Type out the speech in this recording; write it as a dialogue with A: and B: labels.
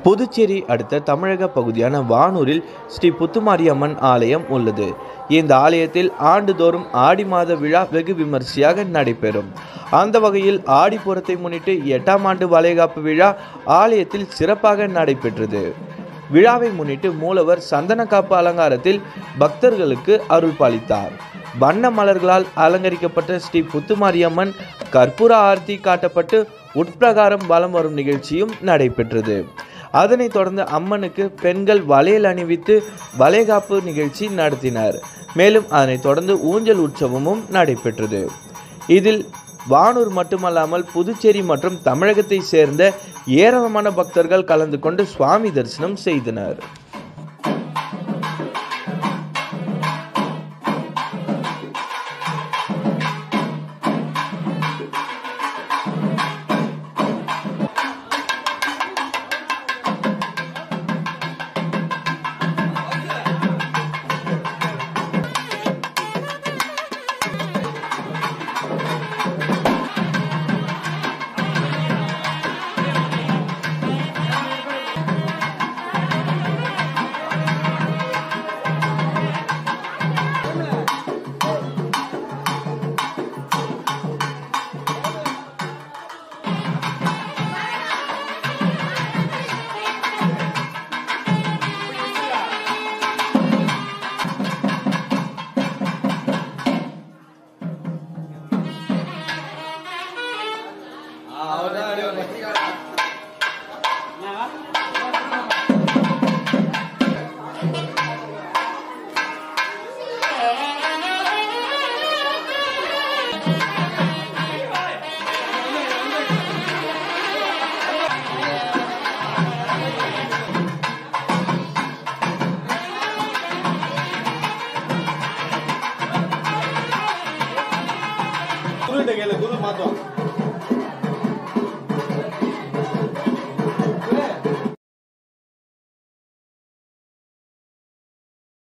A: புதுச்சேரி அடுத்த தமிழக பகுதியான வானூரில் ஸ்ரீ புத்துமாரியம்மன் ஆலயம் உள்ளது இந்த ஆலயத்தில் ஆண்டுதோறும் ஆடி மாத விழா வெகு விமர்சையாக நடைபெறும் அந்த வகையில் ஆடிப்புறத்தை முன்னிட்டு எட்டாம் ஆண்டு வளைகாப்பு விழா ஆலயத்தில் சிறப்பாக நடைபெற்றது விழாவை முன்னிட்டு மூலவர் சந்தன காப்பு அலங்காரத்தில் பக்தர்களுக்கு அருள் பாலித்தார் வண்ண மலர்களால் அலங்கரிக்கப்பட்ட ஸ்ரீ புத்துமாரியம்மன் கற்பூர ஆர்த்தி காட்டப்பட்டு உட்பிரகாரம் வலம் வரும் நிகழ்ச்சியும் நடைபெற்றது அதனைத் தொடர்ந்து அம்மனுக்கு பெண்கள் வளையல் அணிவித்து வளைகாப்பு நிகழ்ச்சி நடத்தினர் மேலும் அதனைத் தொடர்ந்து ஊஞ்சல் உற்சவமும் நடைபெற்றது இதில் வானூர் மட்டுமல்லாமல் புதுச்சேரி மற்றும் தமிழகத்தை சேர்ந்த ஏராளமான பக்தர்கள் கலந்து கொண்டு சுவாமி தரிசனம் செய்தனர்
B: குருகிட்ட கேளு குரு மாத்தோம்